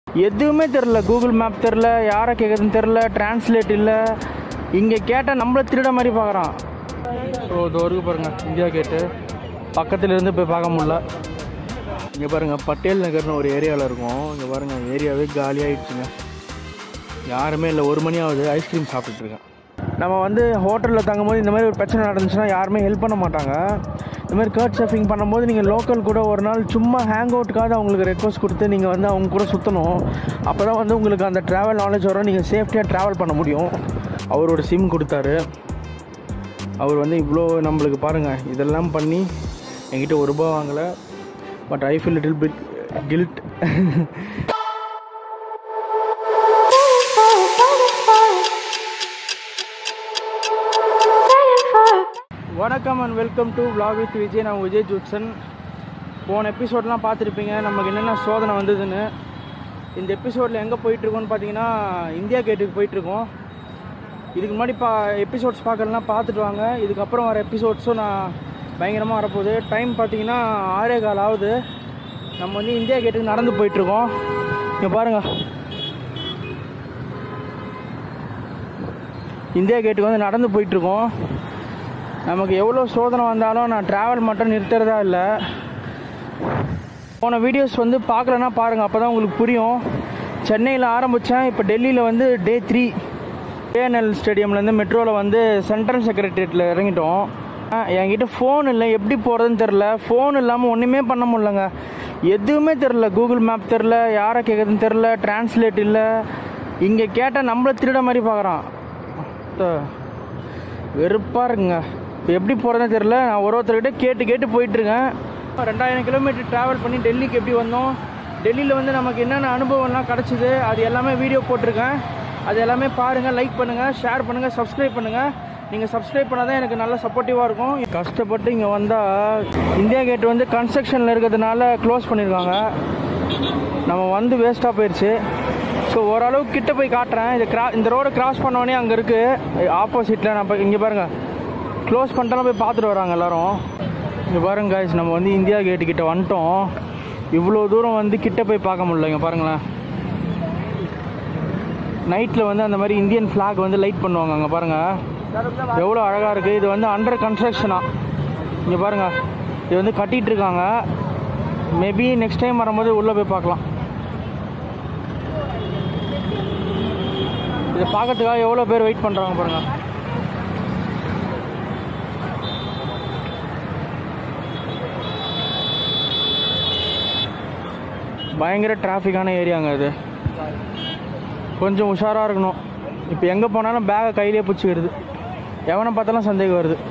எதுவுமே தெரில Google map தெரில யாரை கேட்குறதுன்னு தெரில டிரான்ஸ்லேட் இல்லை இங்கே கேட்டால் நம்மள திருட மாதிரி பார்க்குறான் ஸோ இது வரைக்கும் பாருங்கள் இந்தியா கேட்டு பக்கத்துல இருந்து போய் பார்க்க முடியல இங்கே பாருங்கள் பட்டேல் நகர்னு ஒரு ஏரியாவில் இருக்கும் இங்கே பாருங்கள் ஏரியாவே காலியாகிடுச்சுங்க யாருமே இல்லை ஒரு மணி ஆகுது ஐஸ்கிரீம் சாப்பிட்டுட்டு இருக்கேன் நம்ம வந்து ஹோட்டலில் தங்கும்போது இந்த மாதிரி ஒரு பிரச்சனை நடந்துச்சுன்னா யாருமே ஹெல்ப் பண்ண மாட்டாங்க இந்த மாதிரி கர்ட் சர்ஃபிங் பண்ணும்போது நீங்கள் லோக்கல் கூட ஒரு நாள் சும்மா ஹேங் அவுட்டுக்காக அவங்களுக்கு ரெக்வஸ்ட் கொடுத்து நீங்கள் வந்து அவங்க கூட சுற்றணும் அப்போ தான் வந்து உங்களுக்கு அந்த ட்ராவல் நாலேஜ் வரும் நீங்கள் சேஃப்டியாக ட்ராவல் பண்ண முடியும் அவரோட சிம் கொடுத்தாரு அவர் வந்து இவ்வளோ நம்மளுக்கு பாருங்கள் இதெல்லாம் பண்ணி என்கிட்ட ஒரு ரூபா வாங்கலை but I feel little bit guilt வணக்கம் and welcome to vlog with Vijay நான் விஜய் ஜூட்சன் போன எபிசோட்லாம் பார்த்துருப்பீங்க நமக்கு என்னென்ன சோதனை வந்ததுன்னு இந்த எபிசோடில் எங்கே போயிட்டுருக்கோன்னு பார்த்தீங்கன்னா இந்தியா கேட்டுக்கு போயிட்டுருக்கோம் இதுக்கு முன்னாடி பா எபிசோட்ஸ் பார்க்கலாம் பார்த்துட்டு வாங்க இதுக்கப்புறம் வர எபிசோட்ஸும் நான் பயங்கரமாக வரப்போகுது டைம் பார்த்தீங்கன்னா ஆறே கால் ஆகுது நம்ம வந்து இந்தியா கேட்டுக்கு நடந்து போயிட்டுருக்கோம் இங்கே பாருங்கள் இந்தியா கேட்டுக்கு வந்து நடந்து போயிட்டுருக்கோம் நமக்கு எவ்வளோ சோதனை வந்தாலும் நான் ட்ராவல் மட்டும் நிறுத்துறதா இல்லை போன வீடியோஸ் வந்து பார்க்கலன்னா பாருங்கள் அப்போ தான் உங்களுக்கு புரியும் சென்னையில் ஆரம்பித்தேன் இப்போ டெல்லியில் வந்து டே த்ரீ ஏஎன்எல் ஸ்டேடியம்லேருந்து மெட்ரோவில் வந்து சென்ட்ரல் செக்ரட்டரியேட்டில் இறங்கிட்டோம் ஆ, என்கிட்ட ஃபோன் இல்லை எப்படி போகிறதுன்னு தெரில ஃபோன் இல்லாமல் ஒன்றுமே பண்ண முடியலங்க எதுவுமே தெரில கூகுள் மேப் தெரில யாரை கேட்குறதுன்னு தெரில டிரான்ஸ்லேட் இல்லை இங்கே கேட்டால் நம்மள திருட மாதிரி பார்க்குறான் வெறுப்பாக இருக்குங்க இப்போ எப்படி போகிறதுன்னு தெரில நான் ஒரு ஒருத்தர்கிட்ட கேட்டு கேட்டு போயிட்டுருக்கேன் ரெண்டாயிரம் கிலோமீட்டர் ட்ராவல் பண்ணி டெல்லிக்கு எப்படி வந்தோம் டெல்லியில் வந்து நமக்கு என்னென்ன அனுபவம்லாம் கிடச்சிது அது எல்லாமே வீடியோ போட்டிருக்கேன் அது எல்லாமே பாருங்கள் லைக் பண்ணுங்கள் ஷேர் பண்ணுங்கள் சப்ஸ்கிரைப் பண்ணுங்கள் நீங்கள் சப்ஸ்கிரைப் பண்ணால் தான் எனக்கு நல்ல சப்போர்ட்டிவாக இருக்கும் கஷ்டப்பட்டு இங்கே வந்தால் இந்தியா கேட் வந்து கன்ஸ்ட்ரக்ஷனில் இருக்கிறதுனால க்ளோஸ் பண்ணியிருக்காங்க நம்ம வந்து வேஸ்ட்டாக போயிடுச்சு ஸோ ஓரளவுக்கு கிட்ட போய் காட்டுறேன் இது கிரா இந்த ரோடை கிராஸ் பண்ணோடனே அங்கே இருக்குது ஆப்போசிட்டில் நான் இப்போ இங்கே பாருங்கள் க்ளோஸ் பண்ணிட்டாலும் போய் பார்த்துட்டு வராங்க எல்லாரும் இங்கே பாருங்க guys நம்ம வந்து இந்தியா கேட்டு கிட்ட வந்துட்டோம் இவ்வளோ தூரம் வந்து கிட்ட போய் பார்க்க முடியல இங்கே பாருங்களேன் நைட்டில் வந்து அந்த மாதிரி இந்தியன் ஃப்ளாக் வந்து லைட் பண்ணுவாங்க அங்கே பாருங்கள் எவ்வளோ அழகாக இருக்குது இது வந்து அண்டர் கன்ஸ்ட்ரக்ஷனா இங்கே பாருங்கள் இது வந்து கட்டிகிட்டு இருக்காங்க மேபி நெக்ஸ்ட் டைம் வரும்போது உள்ளே போய் பார்க்கலாம் இதை பார்க்கறதுக்காக எவ்வளோ பேர் வெயிட் பண்ணுறாங்க பாருங்கள் பயங்கர டிராஃபிக்கான ஏரியாங்க இது கொஞ்சம் உஷாராக இருக்கணும் இப்போ எங்கே போனாலும் பேகை கையிலே பிடிச்சிக்கிறது எவனை பார்த்தாலும் சந்தேகம் வருது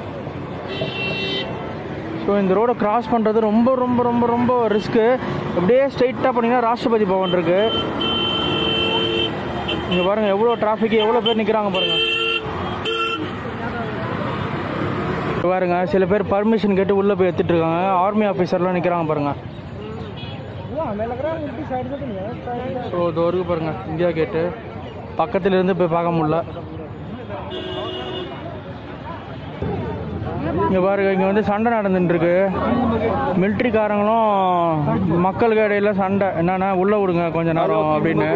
ஸோ இந்த ரோடை கிராஸ் பண்ணுறது ரொம்ப ரொம்ப ரொம்ப ரொம்ப ரிஸ்க்கு அப்படியே ஸ்ட்ரைட்டாக போனீங்கன்னா ராஷ்டிரபதி பவன் இருக்கு இங்கே பாருங்கள் எவ்வளோ டிராஃபிக் எவ்வளோ பேர் நிற்கிறாங்க பாருங்கள் இங்க பாருங்க சில பேர் பர்மிஷன் கேட்டு உள்ளே போய் எடுத்துட்டு இருக்காங்க ஆர்மி ஆஃபீஸர்லாம் நிற்கிறாங்க பாருங்க ஸோ இது வரைக்கும் பாருங்க இந்தியா கேட்டு பக்கத்துல இருந்து போய் பார்க்க முடியல இங்கே பாருங்க இங்கே வந்து சண்டை நடந்துட்டு இருக்கு மிலிட்ரிக்காரங்களும் மக்களுக்கு இடையில சண்டை என்னன்னா உள்ளே விடுங்க கொஞ்ச நேரம் அப்படின்னு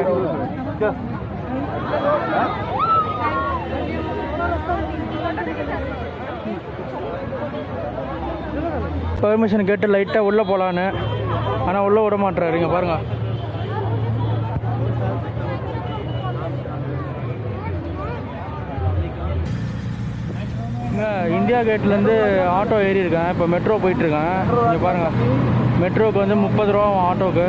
பெர்மிஷன் கேட்டு லைட்டாக உள்ளே போகலான்னு ஆனால் உள்ளே விட மாட்டுறாரு இங்கே பாருங்க இங்க இந்தியா கேட்லேருந்து ஆட்டோ ஏறி இருக்கேன் இப்போ மெட்ரோ போயிட்டுருக்கேன் இங்கே பாருங்கள் மெட்ரோவுக்கு வந்து முப்பது ரூபா ஆகும் ஆட்டோவுக்கு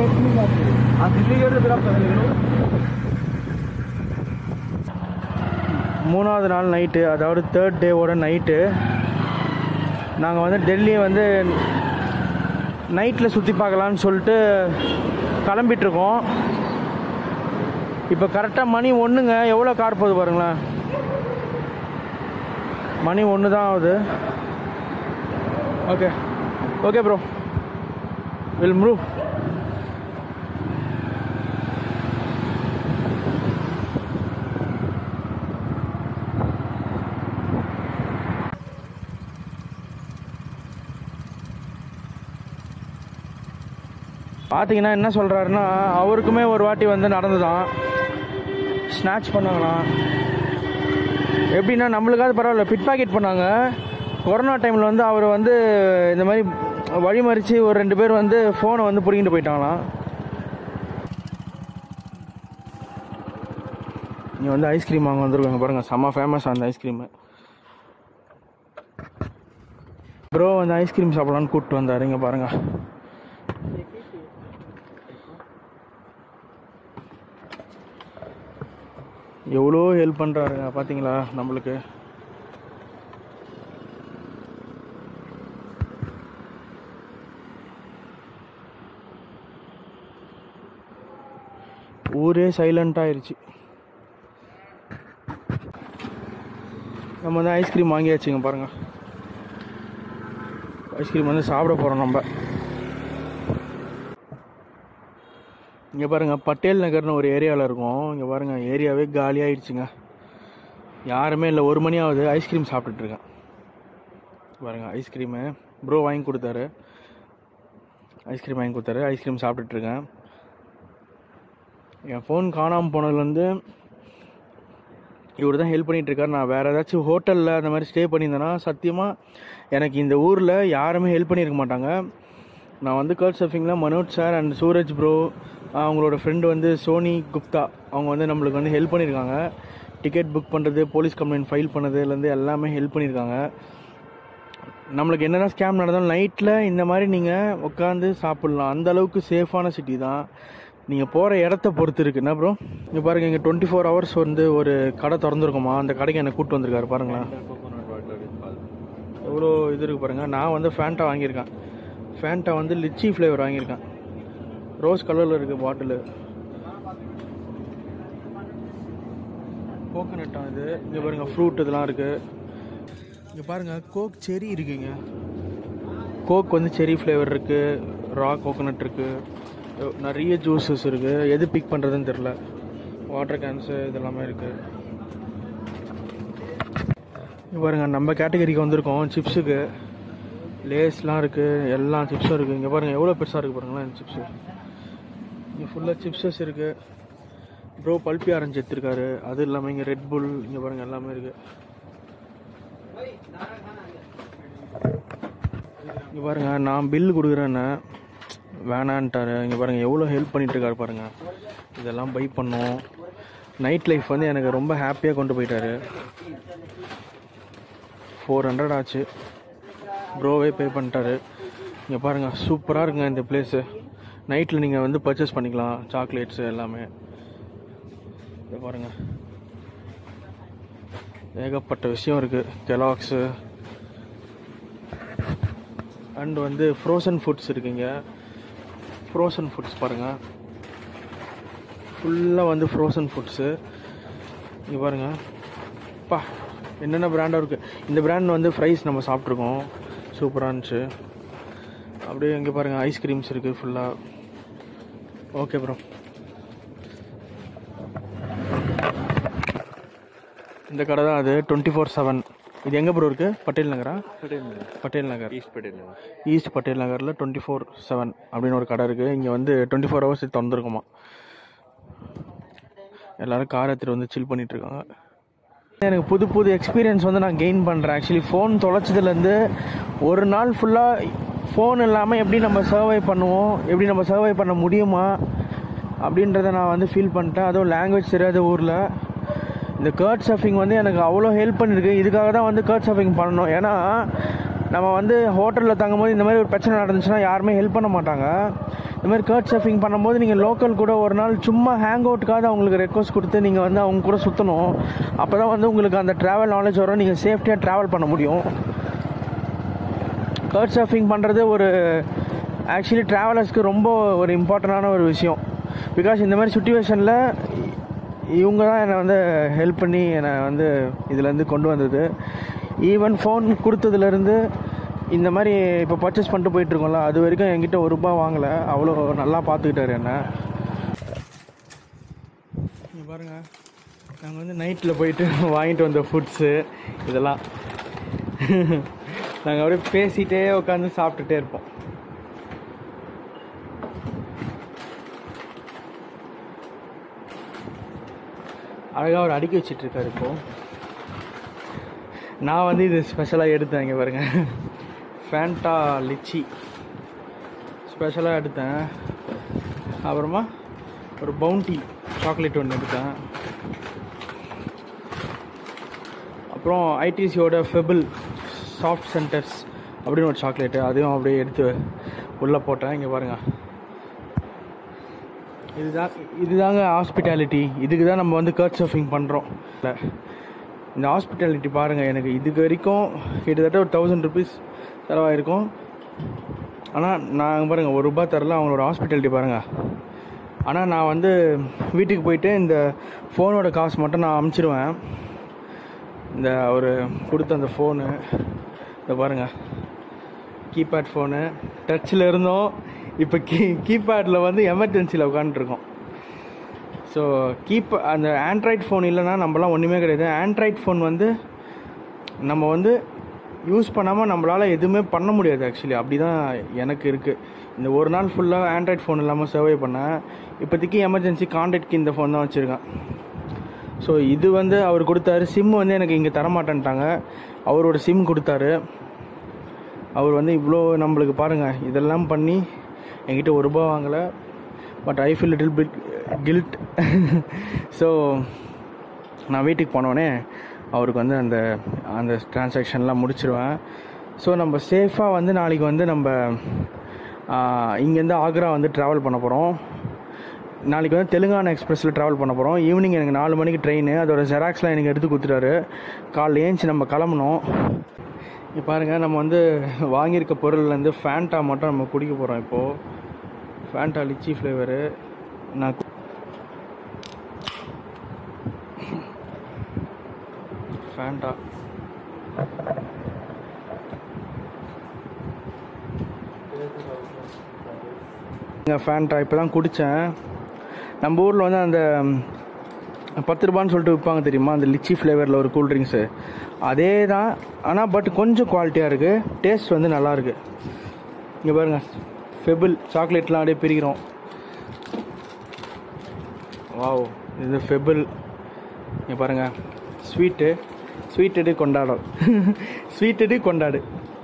மூணாவது நாள் நைட்டு அதாவது தேர்ட் டேவோட நைட்டு நாங்கள் வந்து டெல்லி வந்து நைட்டில் சுற்றி பார்க்கலான்னு சொல்லிட்டு கிளம்பிட்டுருக்கோம் இப்போ கரெக்டாக மணி ஒன்றுங்க எவ்வளோ கார் போகுது பாருங்களேன் மணி ஒன்று தான் ஆகுது ஓகே ஓகே ப்ரோ வில் ம்ரூவ் பார்த்தீங்கன்னா என்ன சொல்கிறாருன்னா அவருக்குமே ஒரு வாட்டி வந்து நடந்துதான் ஸ்நாட்ச் பண்ணாங்களாம் எப்படின்னா நம்மளுக்காவது பரவாயில்ல பிட் பாக்கெட் பண்ணாங்க கொரோனா டைமில் வந்து அவர் வந்து இந்த மாதிரி வழிமறித்து ஒரு ரெண்டு பேர் வந்து ஃபோனை வந்து பிடிங்கிட்டு போயிட்டாங்களாம் இங்கே வந்து ஐஸ்கிரீம் வாங்க வந்திருக்காங்க பாருங்கள் செம்ம ஃபேமஸ் அந்த ஐஸ்கிரீமு ப்ரோ வந்து ஐஸ்கிரீம் சாப்பிடலான்னு கூப்பிட்டு வந்தார் இங்கே பாருங்கள் எவ்வளோ ஹெல்ப் பண்ணுறாருங்க பார்த்தீங்களா நம்மளுக்கு ஊரே சைலண்ட் ஆயிருச்சு நம்ம வந்து ஐஸ்கிரீம் வாங்கியாச்சுங்க பாருங்க ஐஸ்கிரீம் வந்து சாப்பிட போகிறோம் நம்ம இங்கே பாருங்கள் பட்டேல் நகர்னு ஒரு ஏரியாவில் இருக்கும் இங்கே பாருங்கள் ஏரியாவே காலியாகிடுச்சுங்க யாருமே இல்லை ஒரு மணி ஆகுது ஐஸ்கிரீம் சாப்பிட்டுட்ருக்கேன் பாருங்கள் ஐஸ்கிரீமு ப்ரோ வாங்கி கொடுத்தாரு ஐஸ்கிரீம் வாங்கி கொடுத்தாரு ஐஸ்கிரீம் சாப்பிட்டுட்ருக்கேன் என் ஃபோன் காணாமல் போனதுலேருந்து இவர் தான் ஹெல்ப் பண்ணிட்டு இருக்காரு நான் வேறு ஏதாச்சும் ஹோட்டலில் அந்த மாதிரி ஸ்டே பண்ணியிருந்தேன்னா சத்தியமாக எனக்கு இந்த ஊரில் யாருமே ஹெல்ப் பண்ணியிருக்க மாட்டாங்க நான் வந்து கர்ட் சர்ஃபிங்கில் Manoj sir and Suraj bro அவங்களோட ஃப்ரெண்டு வந்து சோனி குப்தா அவங்க வந்து நம்மளுக்கு வந்து ஹெல்ப் பண்ணியிருக்காங்க டிக்கெட் புக் பண்ணுறது போலீஸ் கம்ப்ளைண்ட் ஃபைல் பண்ணதுலேருந்து எல்லாமே ஹெல்ப் பண்ணியிருக்காங்க நம்மளுக்கு என்னதான் ஸ்கேம் நடந்தாலும் நைட்டில் இந்த மாதிரி நீங்கள் உட்காந்து சாப்பிட்லாம் அந்த அளவுக்கு சேஃபான சிட்டி தான் நீங்கள் போகிற இடத்த பொறுத்து இருக்கு என்ன ப்ரோ இங்கே பாருங்கள் இங்கே டுவெண்ட்டி ஃபோர் ஹவர்ஸ் வந்து ஒரு கடை திறந்துருக்குமா அந்த கடைக்கு என்னை கூப்பிட்டு வந்திருக்காரு பாருங்களேன் எவ்வளோ இது இருக்கு பாருங்கள் நான் வந்து ஃபேண்டா வாங்கியிருக்கேன் ஃபேண்டா வந்து லிச்சி ஃப்ளேவர் வாங்கியிருக்கேன் ரோஸ் கலரில் இருக்குது பாட்டிலு கோகனட்டா இது இங்கே பாருங்கள் ஃப்ரூட் இதெல்லாம் இருக்குது இங்கே பாருங்கள் கோக் செரி இருக்குங்க கோக் வந்து செரி ஃப்ளேவர் இருக்குது ரா கோகனட் இருக்குது நிறைய ஜூஸஸ் இருக்குது எது பிக் பண்ணுறதுன்னு தெரில வாட்டர் கேன்ஸு இதெல்லாமே இருக்குது இங்கே பாருங்கள் நம்ம கேட்டகரிக்கு வந்திருக்கோம் சிப்ஸுக்கு லேஸ்லாம் இருக்குது எல்லா சிப்ஸும் இருக்குது இங்கே பாருங்கள் எவ்வளோ பெருசாக இருக்குது பாருங்களேன் இந்த சிப்ஸு இங்கே ஃபுல்லாக சிப்ஸஸ் இருக்குது ப்ரோ பல்பி ஆரஞ்சு எடுத்திருக்காரு அது இல்லாமல் இங்கே ரெட் புல் இங்கே பாருங்கள் எல்லாமே இருக்குது இங்கே பாருங்கள் நான் பில் கொடுக்குறேன்னு வேணான்ட்டாரு இங்கே பாருங்கள் எவ்வளோ ஹெல்ப் பண்ணிட்டு இருக்காரு பாருங்கள் இதெல்லாம் பை பண்ணோம் நைட் லைஃப் வந்து எனக்கு ரொம்ப ஹாப்பியாக கொண்டு போயிட்டாரு ஃபோர் ஹண்ட்ரட் ஆச்சு ப்ரோவே பே பண்ணிட்டாரு இங்கே பாருங்கள் சூப்பராக இருக்குங்க இந்த பிளேஸு நைட்டில் நீங்கள் வந்து பர்ச்சேஸ் பண்ணிக்கலாம் சாக்லேட்ஸு எல்லாமே இதை பாருங்கள் ஏகப்பட்ட விஷயம் இருக்குது கெலாக்ஸு அண்ட் வந்து ஃப்ரோசன் ஃபுட்ஸ் இருக்குங்க ஃப்ரோசன் ஃபுட்ஸ் பாருங்கள் ஃபுல்லாக வந்து ஃப்ரோசன் ஃபுட்ஸு இங்கே பாருங்கள் பா என்னென்ன பிராண்டாக இருக்குது இந்த பிராண்ட் வந்து ஃப்ரைஸ் நம்ம சாப்பிட்ருக்கோம் சூப்பராக இருந்துச்சு அப்படியே இங்கே பாருங்கள் ஐஸ்கிரீம்ஸ் இருக்குது ஃபுல்லாக ஓகே ப்ரோ இந்த கடை தான் அது டுவெண்ட்டி ஃபோர் செவன் இது எங்கே ப்ரோ இருக்குது பட்டேல் நகரா பட்டேல் நகர் ஈஸ்ட் பட்டேல் ஈஸ்ட் பட்டேல் நகரில் டுவெண்ட்டி ஃபோர் செவன் அப்படின்னு ஒரு கடை இருக்குது இங்கே வந்து டுவெண்ட்டி ஃபோர் ஹவர்ஸ் திறந்துருக்குமா எல்லோரும் கார் எடுத்துகிட்டு வந்து சில் பண்ணிட்டு இருக்காங்க எனக்கு புது புது எக்ஸ்பீரியன்ஸ் வந்து நான் கெயின் பண்ணுறேன் ஆக்சுவலி ஃபோன் தொலைச்சதுலேருந்து ஒரு நாள் ஃபுல்லாக ஃபோன் இல்லாமல் எப்படி நம்ம சர்வை பண்ணுவோம் எப்படி நம்ம சர்வை பண்ண முடியுமா அப்படின்றத நான் வந்து ஃபீல் பண்ணிட்டேன் அதுவும் லாங்குவேஜ் தெரியாத ஊரில் இந்த கர்ட் சர்ஃபிங் வந்து எனக்கு அவ்வளோ ஹெல்ப் பண்ணியிருக்கு இதுக்காக தான் வந்து கர்ட் சர்ஃபிங் பண்ணணும் ஏன்னா நம்ம வந்து ஹோட்டலில் தங்கும்போது இந்த மாதிரி ஒரு பிரச்சனை நடந்துச்சுன்னா யாருமே ஹெல்ப் பண்ண மாட்டாங்க இந்த மாதிரி கர்ட் சர்ஃபிங் பண்ணும்போது நீங்கள் லோக்கல் கூட ஒரு நாள் சும்மா ஹேங் அவுட்டுக்காவது அவங்களுக்கு ரெக்வஸ்ட் கொடுத்து நீங்கள் வந்து அவங்க கூட சுற்றணும் அப்போ தான் வந்து உங்களுக்கு அந்த ட்ராவல் நாலேஜ் வரும் நீங்கள் சேஃப்டியாக ட்ராவல் பண்ண முடியும் கர்ட் சர்ஃபிங் பண்ணுறது ஒரு ஆக்சுவலி ட்ராவலர்ஸ்க்கு ரொம்ப ஒரு இம்பார்ட்டண்டான ஒரு விஷயம் பிகாஸ் இந்த மாதிரி சுச்சுவேஷனில் இவங்க தான் என்னை வந்து ஹெல்ப் பண்ணி என்னை வந்து இதுலேருந்து கொண்டு வந்தது ஈவன் ஃபோன் கொடுத்ததுலேருந்து இந்த மாதிரி இப்போ பர்ச்சேஸ் பண்ணிட்டு போயிட்டுருக்கோம்ல அது வரைக்கும் என்கிட்ட ஒரு ரூபா வாங்கலை அவ்வளோ நல்லா பார்த்துக்கிட்டாரு என்ன இங்கே பாருங்கள் நாங்கள் வந்து நைட்டில் போயிட்டு வாங்கிட்டு வந்த ஃபுட்ஸு இதெல்லாம் நாங்கள் அப்படியே பேசிகிட்டே உட்காந்து சாப்பிட்டுட்டே இருப்போம் அழகாக அவர் அடுக்கி வச்சிட்ருக்காரு இப்போது நான் வந்து இது ஸ்பெஷலாக எடுத்தேன் இங்கே பாருங்க ஃபேண்டா லிச்சி ஸ்பெஷலாக எடுத்தேன் அப்புறமா ஒரு பவுண்டி சாக்லேட் ஒன்று எடுத்தேன் அப்புறம் ஐடிசியோட ஃபெபிள் சாஃப்ட் சென்டர்ஸ் அப்படின்னு ஒரு சாக்லேட்டு அதையும் அப்படியே எடுத்து உள்ளே போட்டேன் இங்கே பாருங்கள் இதுதான் இதுதாங்க ஹாஸ்பிட்டாலிட்டி இதுக்கு தான் நம்ம வந்து கர்ட் சர்ஃபிங் பண்ணுறோம் இல்லை இந்த ஹாஸ்பிட்டாலிட்டி பாருங்கள் எனக்கு இதுக்கு வரைக்கும் கிட்டத்தட்ட ஒரு தௌசண்ட் ருபீஸ் செலவாயிருக்கும் ஆனால் நான் பாருங்கள் ஒரு ரூபா தரல அவங்களோட ஹாஸ்பிட்டாலிட்டி பாருங்கள் ஆனால் நான் வந்து வீட்டுக்கு போயிட்டு இந்த ஃபோனோட காசு மட்டும் நான் அமுச்சிடுவேன் இந்த ஒரு கொடுத்த அந்த ஃபோனு இந்த பாருங்கள் கீபேட் ஃபோனு டச்சில் இருந்தோம் இப்போ கீ கீபேடில் வந்து எமர்ஜென்சியில் உட்காந்துருக்கோம் ஸோ கீப் அந்த ஆண்ட்ராய்ட் ஃபோன் இல்லைன்னா நம்மலாம் ஒன்றுமே கிடையாது ஆண்ட்ராய்ட் ஃபோன் வந்து நம்ம வந்து யூஸ் பண்ணாமல் நம்மளால் எதுவுமே பண்ண முடியாது ஆக்சுவலி அப்படி தான் எனக்கு இருக்குது இந்த ஒரு நாள் ஃபுல்லாக ஆண்ட்ராய்ட் ஃபோன் இல்லாமல் சர்வை பண்ணேன் இப்போதைக்கு எமர்ஜென்சி கான்டாக்ட்க்கு இந்த ஃபோன் தான் வச்சுருக்கேன் ஸோ இது வந்து அவர் கொடுத்தாரு சிம் வந்து எனக்கு இங்கே தரமாட்டேன்ட்டாங்க அவரோட சிம் கொடுத்தாரு அவர் வந்து இவ்வளோ நம்மளுக்கு பாருங்கள் இதெல்லாம் பண்ணி என்கிட்ட ஒரு ரூபா வாங்கலை but I feel little bit guilt so நான் வீட்டுக்கு போனோடனே அவருக்கு வந்து அந்த அந்த டிரான்சாக்ஷன்லாம் முடிச்சிருவேன் ஸோ நம்ம சேஃபாக வந்து நாளைக்கு வந்து நம்ம இங்கேருந்து ஆக்ரா வந்து ட்ராவல் பண்ண போகிறோம் நாளைக்கு வந்து தெலுங்கானா எக்ஸ்பிரஸில் ட்ராவல் பண்ண போகிறோம் ஈவினிங் எனக்கு நாலு மணிக்கு ட்ரெயின் அதோட ஜெராக்ஸ்லாம் எனக்கு எடுத்து கொடுத்துட்டாரு காலைல ஏஞ்சி நம்ம கிளம்பணும் இப்போ பாருங்கள் நம்ம வந்து வாங்கியிருக்க பொருள்லேருந்து ஃபேண்டா மட்டும் நம்ம குடிக்க போகிறோம் இப்போது ஃபேண்டா லிச்சி ஃப்ளேவரு நான் கு- ஃபேண்டா இங்கே ஃபேண்டா இப்போ தான் குடித்தேன் நம்ம ஊரில் வந்து அந்த ம், பத்து ரூபான்னு சொல்லிட்டு விற்பாங்க தெரியுமா அந்த லிச்சி ஃப்ளேவரில் ஒரு கூல் ட்ரிங்க்ஸு அதே தான் ஆனால் பட் கொஞ்சம் குவாலிட்டியாக இருக்குது டேஸ்ட் வந்து நல்லா இருக்கு இங்கே பாருங்க ஃபெபிள் சாக்லேட்லாம் அப்படியே பிரிக்கிறோம் வாவ் இது ஃபெபிள் இங்கே பாருங்க ஸ்வீட்டு ஸ்வீட்டடு கொண்டாடும் ஸ்வீட்டடு கொண்டாடு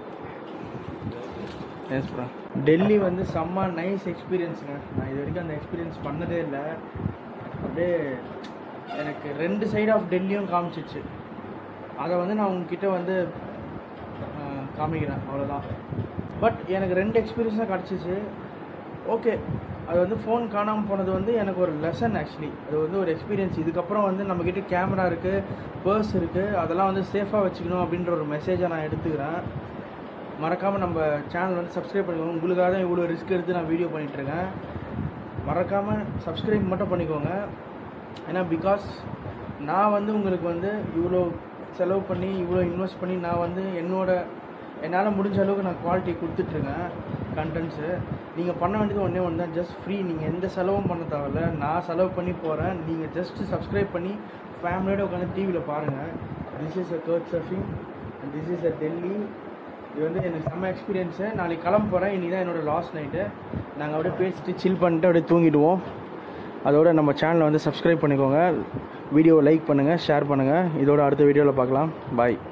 எஸ் ப்ரோ டெல்லி வந்து செம்ம நைஸ் எக்ஸ்பீரியன்ஸுங்க நான் இது வரைக்கும் அந்த எக்ஸ்பீரியன்ஸ் பண்ணதே இல்லை அப்படியே எனக்கு ரெண்டு சைடு ஆஃப் டெல்லியும் காமிச்சிச்சு அதை வந்து நான் உங்ககிட்ட வந்து ஆஹ், காமிக்கிறேன் அவ்வளோதான் பட் எனக்கு ரெண்டு எக்ஸ்பீரியன்ஸ் தான் கிடச்சிச்சு ஓகே அது வந்து ஃபோன் காணாமல் போனது வந்து எனக்கு ஒரு லெசன் ஆக்சுவலி அது வந்து ஒரு எக்ஸ்பீரியன்ஸ் இதுக்கப்புறம் வந்து நம்மக்கிட்ட கேமரா இருக்குது பர்ஸ் இருக்குது அதெல்லாம் வந்து சேஃபாக வச்சுக்கணும் அப்படின்ற ஒரு மெசேஜை நான் எடுத்துக்கிறேன் மறக்காமல் நம்ம சேனல் வந்து சப்ஸ்கிரைப் பண்ணிக்கோங்க உங்களுக்காக தான் இவ்வளோ ரிஸ்க் எடுத்து நான் வீடியோ பண்ணிகிட்ருக்கேன் மறக்காமல் சப்ஸ்கிரைப் மட்டும் பண்ணிக்கோங்க ஏன்னா பிகாஸ் நான் வந்து உங்களுக்கு வந்து இவ்வளோ செலவு பண்ணி இவ்வளோ இன்வெஸ்ட் பண்ணி நான் வந்து என்னோட என்னால் முடிஞ்ச அளவுக்கு நான் குவாலிட்டி கொடுத்துட்ருக்கேன் கண்டென்ட்ஸு நீங்கள் பண்ண வேண்டியது ஒன்றே ஒன்று தான் ஜஸ்ட் ஃப்ரீ நீங்கள் எந்த செலவும் பண்ண தேவையில்ல நான் செலவு பண்ணி போகிறேன் நீங்கள் ஜஸ்ட்டு சப்ஸ்கிரைப் பண்ணி ஃபேமிலியோட உட்காந்து டிவியில் பாருங்கள் this is a curt surfing this is a Delhi இது வந்து எனக்கு செம்ம எக்ஸ்பீரியன்ஸு நாளைக்கு கிளம்ப போகிறேன் இனி தான் என்னோடய லாஸ்ட் நைட்டு நாங்கள் அப்படியே பேசிட்டு சில் பண்ணிட்டு அப்படியே தூங்கிடுவோம் அதோட நம்ம சேனலை வந்து சப்ஸ்கிரைப் பண்ணிக்கோங்க வீடியோவை லைக் பண்ணுங்கள் ஷேர் பண்ணுங்கள் இதோட அடுத்த வீடியோவில் பார்க்கலாம் பாய்